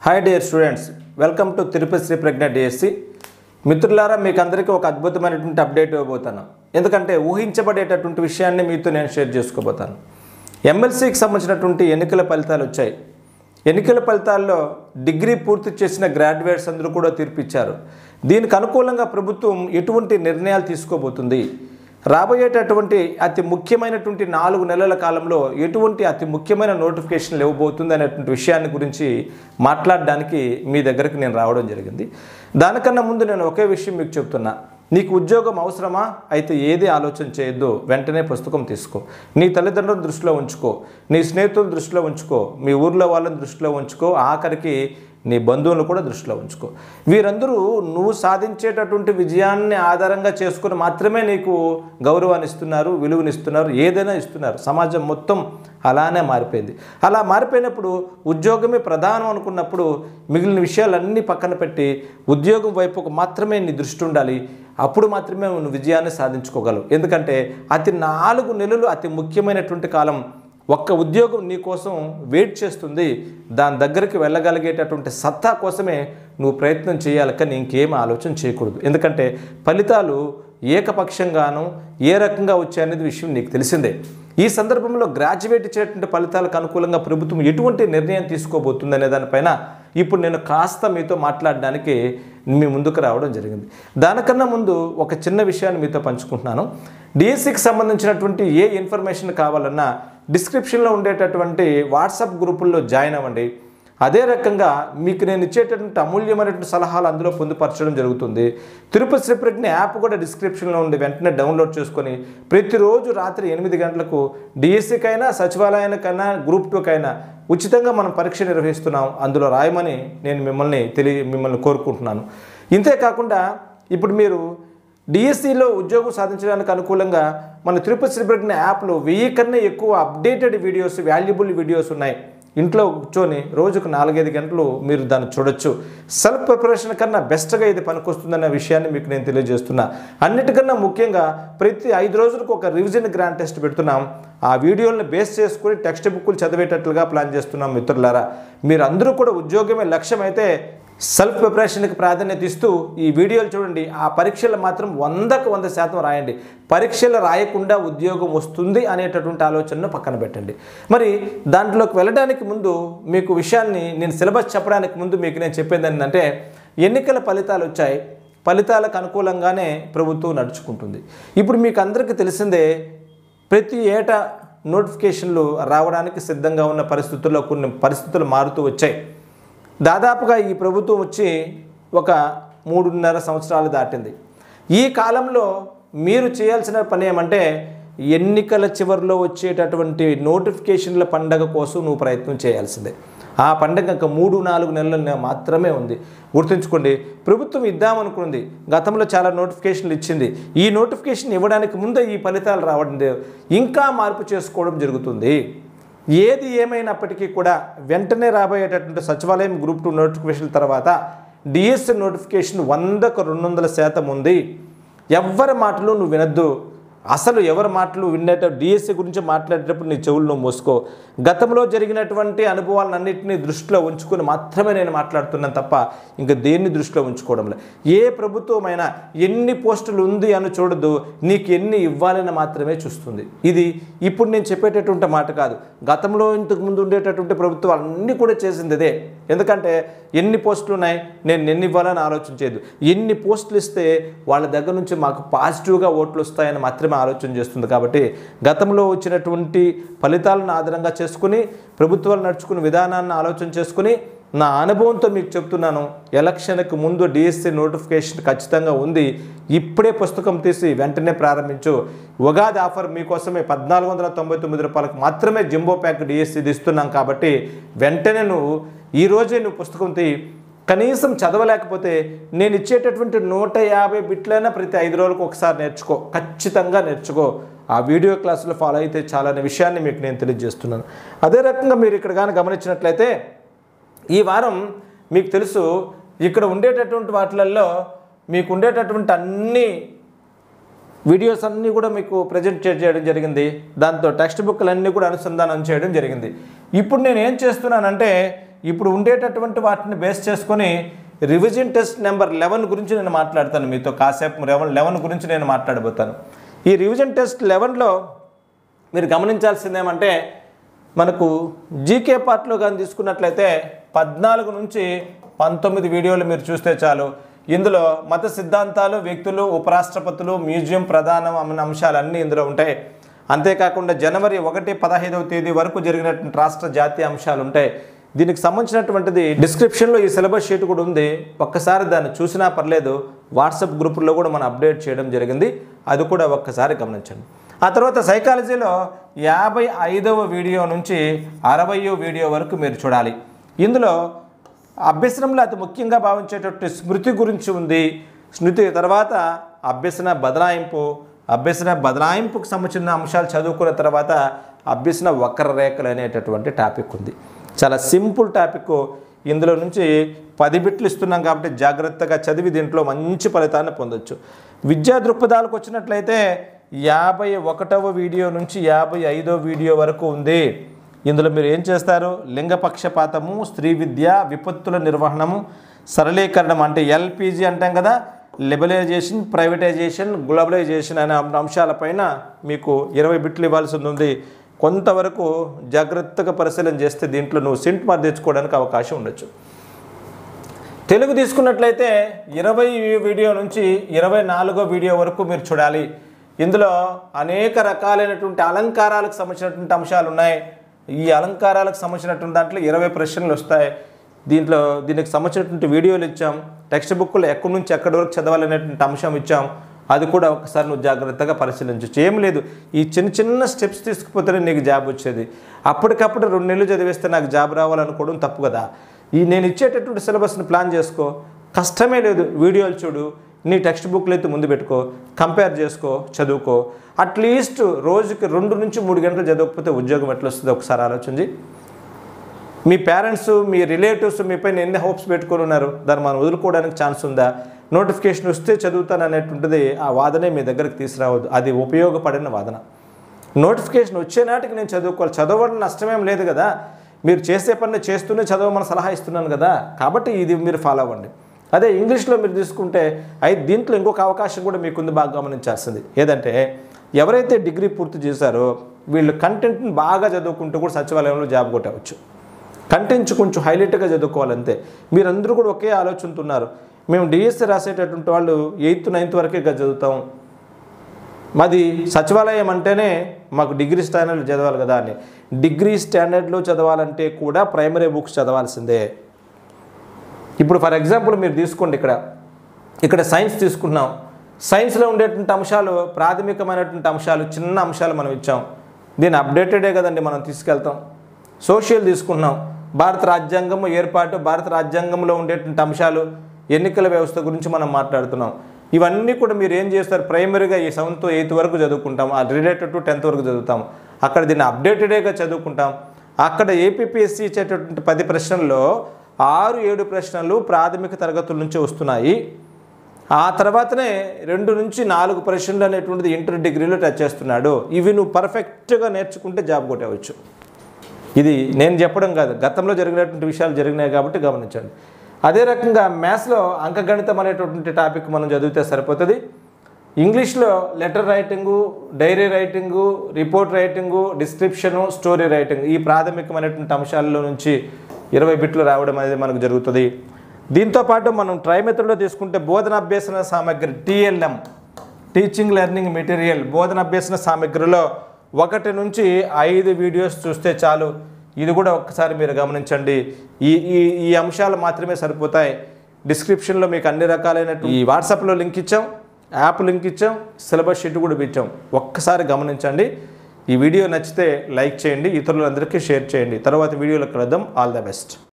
Hi dear students welcome to Tirupati Sri Pragna DSC మిత్రులారా మీకు అందరికీ ఒక అద్భుతమైనటువంటి అప్డేట్ ఇవ్వబోతాను ఎందుకంటే ఊహించబడేటటువంటి విషయాన్ని మీతో నేను షేర్ చేసుకోబోతాను ఎమ్మెల్సీకి సంబంధించినటువంటి ఎన్నికల ఫలితాలు వచ్చాయి ఎన్నికల ఫలితాల్లో డిగ్రీ పూర్తి చేసిన గ్రాడ్యుయేట్స్ అందరూ కూడా తీర్పిచ్చారు దీనికి అనుకూలంగా ప్రభుత్వం ఎటువంటి నిర్ణయాలు తీసుకోబోతుంది రాబోయేటటువంటి అతి ముఖ్యమైనటువంటి నాలుగు నెలల కాలంలో ఎటువంటి అతి ముఖ్యమైన నోటిఫికేషన్లు ఇవ్వబోతుంది అనేటువంటి విషయాన్ని గురించి మాట్లాడడానికి మీ దగ్గరికి నేను రావడం జరిగింది దానికన్నా ముందు నేను ఒకే విషయం మీకు చెప్తున్నా నీకు ఉద్యోగం అవసరమా అయితే ఏది ఆలోచన చేయొద్దు వెంటనే పుస్తకం తీసుకో నీ తల్లిదండ్రుల దృష్టిలో ఉంచుకో నీ స్నేహితుల దృష్టిలో ఉంచుకో మీ ఊర్లో వాళ్ళని దృష్టిలో ఉంచుకో ఆఖరికి నీ బంధువులను కూడా దృష్టిలో ఉంచుకో వీరందరూ నువ్వు సాధించేటటువంటి విజయాన్ని ఆధారంగా చేసుకుని మాత్రమే నీకు గౌరవాన్ని ఇస్తున్నారు విలువనిస్తున్నారు ఏదైనా ఇస్తున్నారు సమాజం మొత్తం అలానే మారిపోయింది అలా మారిపోయినప్పుడు ఉద్యోగమే ప్రధానం అనుకున్నప్పుడు మిగిలిన విషయాలన్నీ పక్కన పెట్టి ఉద్యోగం వైపుకు మాత్రమే నీ దృష్టి ఉండాలి అప్పుడు మాత్రమే నువ్వు విజయాన్ని సాధించుకోగలవు ఎందుకంటే అతి నాలుగు నెలలు అతి ముఖ్యమైనటువంటి కాలం ఒక్క ఉద్యోగం నీ కోసం వెయిట్ చేస్తుంది దాని దగ్గరికి వెళ్ళగలిగేటటువంటి సత్తా కోసమే నువ్వు ప్రయత్నం చేయాలి కానీ ఇంకేం ఆలోచన చేయకూడదు ఎందుకంటే ఫలితాలు ఏకపక్షంగాను ఏ రకంగా వచ్చాయనేది విషయం నీకు తెలిసిందే ఈ సందర్భంలో గ్రాడ్యుయేట్ ఇచ్చేటువంటి ఫలితాలకు అనుకూలంగా ప్రభుత్వం ఎటువంటి నిర్ణయం తీసుకోబోతుంది అనే దానిపైన ఇప్పుడు నేను కాస్త మీతో మాట్లాడడానికి మీ ముందుకు రావడం జరిగింది దానికన్నా ముందు ఒక చిన్న విషయాన్ని మీతో పంచుకుంటున్నాను డిఎస్సికి సంబంధించినటువంటి ఏ ఇన్ఫర్మేషన్ కావాలన్నా డిస్క్రిప్షన్లో ఉండేటటువంటి వాట్సాప్ గ్రూపుల్లో జాయిన్ అవ్వండి అదే రకంగా మీకు నేను ఇచ్చేటటువంటి అమూల్యమైనటువంటి సలహాలు అందులో పొందుపరచడం జరుగుతుంది తిరుపతి శ్రీ ప్రజ్ఞ యాప్ కూడా డిస్క్రిప్షన్లో ఉండి వెంటనే డౌన్లోడ్ చేసుకొని ప్రతిరోజు రాత్రి ఎనిమిది గంటలకు డిఎస్సికైనా సచివాలయానికైనా గ్రూప్ టూకైనా ఉచితంగా మనం పరీక్ష నిర్వహిస్తున్నాం అందులో రాయమని నేను మిమ్మల్ని తెలియ మిమ్మల్ని కోరుకుంటున్నాను ఇంతే కాకుండా ఇప్పుడు మీరు డిఎస్సిలో ఉద్యోగం సాధించడానికి అనుకూలంగా మన తిరుపతి శ్రీ ప్రజ్ఞ యాప్లో వెయ్యి కన్నా ఎక్కువ అప్డేటెడ్ వీడియోస్ వాల్యుబుల్ వీడియోస్ ఉన్నాయి ఇంట్లో కూర్చొని రోజుకు నాలుగైదు గంటలు మీరు దాన్ని చూడొచ్చు సెల్ఫ్ ప్రిపరేషన్ కన్నా బెస్ట్గా ఇది పనికొస్తుందన్న విషయాన్ని మీకు నేను తెలియజేస్తున్నా అన్నిటికన్నా ముఖ్యంగా ప్రతి ఐదు రోజులకు ఒక రివిజన్ గ్రాండ్ టెస్ట్ పెడుతున్నాం ఆ వీడియోలను బేస్ చేసుకుని టెక్స్ట్ బుక్లు చదివేటట్లుగా ప్లాన్ చేస్తున్నాం మిత్రులారా మీరు అందరూ కూడా ఉద్యోగమే లక్ష్యం అయితే సెల్ఫ్ ప్రిపరేషన్కి ప్రాధాన్యత ఇస్తూ ఈ వీడియోలు చూడండి ఆ పరీక్షలు మాత్రం వందకు వంద శాతం రాయండి పరీక్షలు రాయకుండా ఉద్యోగం వస్తుంది అనేటటువంటి ఆలోచనను పక్కన పెట్టండి మరి దాంట్లోకి వెళ్ళడానికి ముందు మీకు విషయాన్ని నేను సిలబస్ చెప్పడానికి ముందు మీకు నేను చెప్పేది ఏంటంటే ఎన్నికల ఫలితాలు వచ్చాయి ఫలితాలకు అనుకూలంగానే ప్రభుత్వం నడుచుకుంటుంది ఇప్పుడు మీకు అందరికీ తెలిసిందే ప్రతి ఏటా నోటిఫికేషన్లు రావడానికి సిద్ధంగా ఉన్న పరిస్థితుల్లో కొన్ని పరిస్థితులు మారుతూ వచ్చాయి దాదాపుగా ఈ ప్రభుత్వం వచ్చి ఒక మూడున్నర సంవత్సరాలు దాటింది ఈ కాలంలో మీరు చేయాల్సిన పని ఏమంటే ఎన్నికల చివరిలో వచ్చేటటువంటి నోటిఫికేషన్ల పండగ కోసం నువ్వు ప్రయత్నం చేయాల్సిందే ఆ పండగ ఇంకా మూడు నాలుగు నెలలు మాత్రమే ఉంది గుర్తుంచుకోండి ప్రభుత్వం ఇద్దామనుకుంది గతంలో చాలా నోటిఫికేషన్లు ఇచ్చింది ఈ నోటిఫికేషన్ ఇవ్వడానికి ముందే ఈ ఫలితాలు రావడం లేదు. ఇంకా మార్పు చేసుకోవడం జరుగుతుంది ఏది ఏమైనప్పటికీ కూడా వెంటనే రాబోయేటటువంటి సచివాలయం గ్రూప్ టూ నోటిఫికేషన్ తర్వాత డిఎస్సి నోటిఫికేషన్ వందకు రెండు వందల శాతం ఉంది ఎవ్వరి మాటలు నువ్వు వినొద్దు అసలు ఎవరి మాటలు వినేట డిఎస్సి గురించి మాట్లాడేటప్పుడు నీ చెవులు నువ్వు మూసుకో గతంలో జరిగినటువంటి అనుభవాలన్నింటినీ దృష్టిలో ఉంచుకొని మాత్రమే నేను మాట్లాడుతున్నాను తప్ప ఇంకా దేన్ని దృష్టిలో ఉంచుకోవడం లేదు ఏ ప్రభుత్వమైనా ఎన్ని పోస్టులు ఉంది అని చూడదు నీకు ఎన్ని ఇవ్వాలని మాత్రమే చూస్తుంది ఇది ఇప్పుడు నేను చెప్పేటటువంటి మాట కాదు గతంలో ఇంతకు ముందు ఉండేటటువంటి ప్రభుత్వాలు అన్నీ కూడా చేసింది అదే ఎందుకంటే ఎన్ని పోస్టులు ఉన్నాయి నేను ఎన్ని ఇవ్వాలని ఆలోచన చేయదు ఎన్ని పోస్టులు ఇస్తే వాళ్ళ దగ్గర నుంచి మాకు పాజిటివ్గా ఓట్లు వస్తాయని మాత్రమే ఆలోచన చేస్తుంది కాబట్టి గతంలో వచ్చినటువంటి ఫలితాలను ఆధారంగా చేసుకుని ప్రభుత్వాలు నడుచుకునే విధానాన్ని ఆలోచన చేసుకుని నా అనుభవంతో మీకు చెప్తున్నాను ఎలక్షన్కి ముందు డిఎస్సి నోటిఫికేషన్ ఖచ్చితంగా ఉంది ఇప్పుడే పుస్తకం తీసి వెంటనే ప్రారంభించు ఉగాది ఆఫర్ మీకోసమే పద్నాలుగు వందల తొంభై తొమ్మిది రూపాయలకు మాత్రమే జింబో ప్యాక్ డిఎస్సి ఇస్తున్నాం కాబట్టి వెంటనే నువ్వు ఈ రోజే నువ్వు పుస్తకం తీ కనీసం చదవలేకపోతే నేను ఇచ్చేటటువంటి నూట యాభై బిట్లైనా ప్రతి ఐదు రోజులకు ఒకసారి నేర్చుకో ఖచ్చితంగా నేర్చుకో ఆ వీడియో క్లాసులో ఫాలో అయితే చాలా అనే విషయాన్ని మీకు నేను తెలియజేస్తున్నాను అదే రకంగా మీరు ఇక్కడ కానీ గమనించినట్లయితే ఈ వారం మీకు తెలుసు ఇక్కడ ఉండేటటువంటి వాటిలలో మీకు ఉండేటటువంటి అన్ని వీడియోస్ అన్నీ కూడా మీకు ప్రజెంట్ చేయడం జరిగింది దాంతో టెక్స్ట్ బుక్లు అన్నీ కూడా అనుసంధానం చేయడం జరిగింది ఇప్పుడు నేను ఏం చేస్తున్నానంటే ఇప్పుడు ఉండేటటువంటి వాటిని బేస్ చేసుకొని రివిజన్ టెస్ట్ నెంబర్ లెవెన్ గురించి నేను మాట్లాడతాను మీతో కాసేపు లెవెన్ లెవెన్ గురించి నేను మాట్లాడబోతాను ఈ రివిజన్ టెస్ట్ లెవెన్లో మీరు గమనించాల్సింది ఏమంటే మనకు జీకే పార్ట్లో కానీ తీసుకున్నట్లయితే పద్నాలుగు నుంచి పంతొమ్మిది వీడియోలు మీరు చూస్తే చాలు ఇందులో మత సిద్ధాంతాలు వ్యక్తులు ఉపరాష్ట్రపతులు మ్యూజియం ప్రధానం అన్న అంశాలన్నీ ఇందులో ఉంటాయి అంతేకాకుండా జనవరి ఒకటి పదహైదవ తేదీ వరకు జరిగినటువంటి రాష్ట్ర జాతీయ అంశాలు ఉంటాయి దీనికి సంబంధించినటువంటిది డిస్క్రిప్షన్లో ఈ సిలబస్ షీట్ కూడా ఉంది ఒక్కసారి దాన్ని చూసినా పర్లేదు వాట్సాప్ గ్రూపుల్లో కూడా మనం అప్డేట్ చేయడం జరిగింది అది కూడా ఒక్కసారి గమనించండి ఆ తర్వాత సైకాలజీలో యాభై ఐదవ వీడియో నుంచి అరవయో వీడియో వరకు మీరు చూడాలి ఇందులో అభ్యసనంలో అతి ముఖ్యంగా భావించేటటువంటి స్మృతి గురించి ఉంది స్మృతి తర్వాత అభ్యసన బదలాయింపు అభ్యసన బదలాయింపుకు సంబంధించిన అంశాలు చదువుకున్న తర్వాత అభ్యసన వక్రరేఖలు అనేటటువంటి టాపిక్ ఉంది చాలా సింపుల్ టాపిక్ ఇందులో నుంచి పది బిట్లు ఇస్తున్నాం కాబట్టి జాగ్రత్తగా చదివి దీంట్లో మంచి ఫలితాన్ని పొందొచ్చు విద్యా దృక్పథాలకు వచ్చినట్లయితే యాభై ఒకటవ వీడియో నుంచి యాభై ఐదో వీడియో వరకు ఉంది ఇందులో మీరు ఏం చేస్తారు లింగ పక్షపాతము స్త్రీ విద్య విపత్తుల నిర్వహణము సరళీకరణం అంటే ఎల్పిజి అంటాం కదా లిబరలైజేషన్ ప్రైవేటైజేషన్ గ్లోబలైజేషన్ అనే అంశాలపైన మీకు ఇరవై బిట్లు ఇవ్వాల్సి ఉంది కొంతవరకు జాగ్రత్తగా పరిశీలన చేస్తే దీంట్లో నువ్వు సింట్ మార్క్ తెచ్చుకోవడానికి అవకాశం ఉండొచ్చు తెలుగు తీసుకున్నట్లయితే ఇరవై వీడియో నుంచి ఇరవై నాలుగో వీడియో వరకు మీరు చూడాలి ఇందులో అనేక రకాలైనటువంటి అలంకారాలకు సంబంధించినటువంటి అంశాలు ఉన్నాయి ఈ అలంకారాలకు సంబంధించినటువంటి దాంట్లో ఇరవై ప్రశ్నలు వస్తాయి దీంట్లో దీనికి సంబంధించినటువంటి వీడియోలు ఇచ్చాం టెక్స్ట్ బుక్లో ఎక్కడి నుంచి ఎక్కడి వరకు చదవాలనేటువంటి అంశం ఇచ్చాం అది కూడా ఒకసారి నువ్వు జాగ్రత్తగా పరిశీలించవచ్చు ఏం లేదు ఈ చిన్న చిన్న స్టెప్స్ తీసుకుపోతేనే నీకు జాబ్ వచ్చేది అప్పటికప్పుడు రెండు నెలలు చదివేస్తే నాకు జాబ్ రావాలనుకోవడం తప్పు కదా ఈ నేను ఇచ్చేటటువంటి సిలబస్ని ప్లాన్ చేసుకో కష్టమే లేదు వీడియోలు చూడు నీ టెక్స్ట్ బుక్లు అయితే ముందు పెట్టుకో కంపేర్ చేసుకో చదువుకో అట్లీస్ట్ రోజుకి రెండు నుంచి మూడు గంటలు చదవకపోతే ఉద్యోగం ఎట్లా వస్తుందో ఒకసారి ఆలోచించి మీ పేరెంట్స్ మీ రిలేటివ్స్ మీపైన ఎన్ని హోప్స్ పెట్టుకొని ఉన్నారు దాన్ని మనం వదులుకోవడానికి ఛాన్స్ ఉందా నోటిఫికేషన్ వస్తే చదువుతాను అనేటువంటిది ఆ వాదనే మీ దగ్గరికి తీసుకురావద్దు అది ఉపయోగపడిన వాదన నోటిఫికేషన్ వచ్చే నాటికి నేను చదువుకోవాలి చదవడం నష్టమేం లేదు కదా మీరు చేసే పని చేస్తూనే చదవమని సలహా ఇస్తున్నాను కదా కాబట్టి ఇది మీరు ఫాలో అవ్వండి అదే ఇంగ్లీష్లో మీరు తీసుకుంటే అయితే దీంట్లో ఇంకొక అవకాశం కూడా మీకుంది బాగా గమనించాల్సింది ఏదంటే ఎవరైతే డిగ్రీ పూర్తి చేశారో వీళ్ళు కంటెంట్ని బాగా చదువుకుంటూ కూడా సచివాలయంలో జాబ్ కొట్టవచ్చు కంటెంట్స్ కొంచెం హైలైట్గా చదువుకోవాలంతే మీరందరూ కూడా ఒకే ఆలోచనతున్నారు మేము డిఎస్సి రాసేటటువంటి వాళ్ళు ఎయిత్ నైన్త్ వరకే కదా చదువుతాం మాది సచివాలయం అంటేనే మాకు డిగ్రీ స్టాండర్డ్లో చదవాలి కదా అని డిగ్రీ స్టాండర్డ్లో చదవాలంటే కూడా ప్రైమరీ బుక్స్ చదవాల్సిందే ఇప్పుడు ఫర్ ఎగ్జాంపుల్ మీరు తీసుకోండి ఇక్కడ ఇక్కడ సైన్స్ తీసుకున్నాం సైన్స్లో ఉండేటువంటి అంశాలు ప్రాథమికమైనటువంటి అంశాలు చిన్న అంశాలు మనం ఇచ్చాం దీన్ని అప్డేటెడే కదండి మనం తీసుకెళ్తాం సోషల్ తీసుకున్నాం భారత రాజ్యాంగం ఏర్పాటు భారత రాజ్యాంగంలో ఉండేటువంటి అంశాలు ఎన్నికల వ్యవస్థ గురించి మనం మాట్లాడుతున్నాం ఇవన్నీ కూడా మీరు ఏం చేస్తారు ప్రైమరీగా ఈ సెవెంత్ ఎయిత్ వరకు చదువుకుంటాం ఆ రిలేటెడ్ టు టెన్త్ వరకు చదువుతాం అక్కడ దీన్ని అప్డేటెడేగా చదువుకుంటాం అక్కడ ఏపీపీఎస్సీ ఇచ్చేటటువంటి పది ప్రశ్నల్లో ఆరు ఏడు ప్రశ్నలు ప్రాథమిక తరగతుల నుంచి వస్తున్నాయి ఆ తర్వాతనే రెండు నుంచి నాలుగు ప్రశ్నలు అనేటువంటిది ఇంటర్ డిగ్రీలో టచ్ చేస్తున్నాడు ఇవి నువ్వు పర్ఫెక్ట్గా నేర్చుకుంటే జాబ్ కొట్టవచ్చు ఇది నేను చెప్పడం కాదు గతంలో జరిగినటువంటి విషయాలు జరిగినాయి కాబట్టి గమనించండి అదే రకంగా మ్యాథ్స్లో అంకగణితం అనేటటువంటి టాపిక్ మనం చదివితే సరిపోతుంది ఇంగ్లీష్లో letter writing diary writing report writing description story writing ఈ ప్రాథమికమైనటువంటి అంశాలలో నుంచి ఇరవై బిట్లు రావడం అనేది మనకు జరుగుతుంది దీంతోపాటు మనం ట్రై మెథడ్లో తీసుకుంటే బోధన అభ్యసన సామగ్రి టీఎల్ఎం టీచింగ్ లెర్నింగ్ మెటీరియల్ బోధన అభ్యసన సామగ్రిలో ఒకటి నుంచి ఐదు వీడియోస్ చూస్తే చాలు ఇది కూడా ఒక్కసారి మీరు గమనించండి ఈ ఈ ఈ అంశాలు మాత్రమే సరిపోతాయి డిస్క్రిప్షన్లో మీకు అన్ని రకాలైన ఈ వాట్సాప్లో లింక్ ఇచ్చాం యాప్ లింక్ ఇచ్చాం సిలబస్ షీట్ కూడా ఇచ్చాం ఒక్కసారి గమనించండి ఈ వీడియో నచ్చితే లైక్ చేయండి ఇతరులందరికీ షేర్ చేయండి తర్వాత వీడియోలో కలుద్దాం ఆల్ ద బెస్ట్